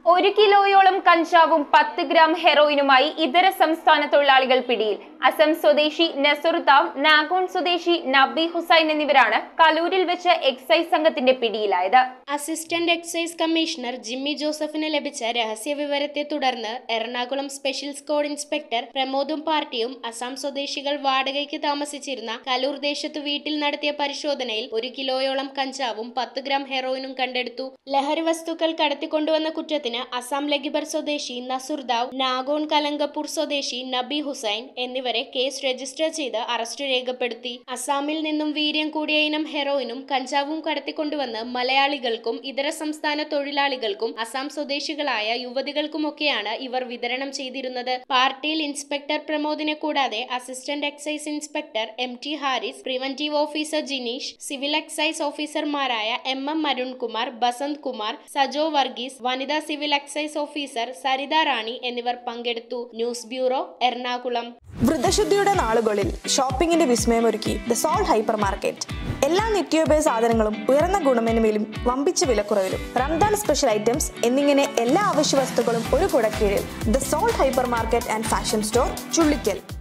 ഒരു കിലോയോളം കഞ്ചാവും പത്ത് ഗ്രാം ഹെറോയിനുമായി ഇതര സംസ്ഥാന തൊഴിലാളികൾ പിടിയിൽ അസം സ്വദേശി നസുർതാവ് നാഗോൺ സ്വദേശി നബി ഹുസൈൻ എന്നിവരാണ് കലൂരിൽ വെച്ച് എക്സൈസ് സംഘത്തിന്റെ പിടിയിലായത് അസിസ്റ്റന്റ് എക്സൈസ് കമ്മീഷണർ ജിമ്മി ജോസഫിന് ലഭിച്ച രഹസ്യ വിവരത്തെ തുടർന്ന് എറണാകുളം സ്പെഷ്യൽ സ്ക്വാഡ് ഇൻസ്പെക്ടർ പ്രമോദും പാർട്ടിയും അസം സ്വദേശികൾ വാടകയ്ക്ക് താമസിച്ചിരുന്ന കലൂർ ദേശത്തു വീട്ടിൽ നടത്തിയ പരിശോധനയിൽ ഒരു കിലോയോളം കഞ്ചാവും പത്ത് ഗ്രാം ഹെറോയിനും കണ്ടെടുത്തു ലഹരി വസ്തുക്കൾ കടത്തിക്കൊണ്ടുവന്ന കുറ്റത്തിന് അസം ലഗിബർ സ്വദേശി നസുർദാവ് നാഗോൺ കലങ്കപ്പൂർ സ്വദേശി നബി ഹുസൈൻ എന്നിവരെ കേസ് രജിസ്റ്റർ ചെയ്ത് അറസ്റ്റ് രേഖപ്പെടുത്തി അസാമിൽ നിന്നും വീര്യം കൂടിയ ഇനം ഹെറോയിനും കഞ്ചാവും കടത്തിക്കൊണ്ടുവന്ന് മലയാളികൾക്കും ഇതര സംസ്ഥാന തൊഴിലാളികൾക്കും അസാം സ്വദേശികളായ യുവതികൾക്കുമൊക്കെയാണ് ഇവർ വിതരണം ചെയ്തിരുന്നത് പാർട്ടിയിൽ ഇൻസ്പെക്ടർ പ്രമോദിനെ കൂടാതെ assistant excise inspector M T Haris preventive officer Jineesh civil excise ഓഫീസർമാരായ എം എം അരുൺകുമാർ ബസന്ത് കുമാർ സജോ വർഗീസ് വനിതാ civil excise officer Saritha Rani എന്നിവർ പങ്കെടുത്തു ന്യൂസ് ബ്യൂറോ എറണാകുളം വൃദ്ധശുദ്ധിയുടെ നാളുകളിൽ ഷോപ്പിംഗിന്റെ വിസ്മയമൊരുക്കി ദ സോൾ ഹൈപ്പർ മാർക്കറ്റ് എല്ലാ നിത്യോപയോഗ സാധനങ്ങളും ഉയർന്ന ഗുണമേന്മയിലും വമ്പിച്ച വിലക്കുറവിലും റംദാൻ സ്പെഷ്യൽ ഐറ്റംസ് എന്നിങ്ങനെ എല്ലാ അവശ്യ വസ്തുക്കളും ഒരു കുടക്കീഴിൽ the Soul hyper market and fashion store Chullickal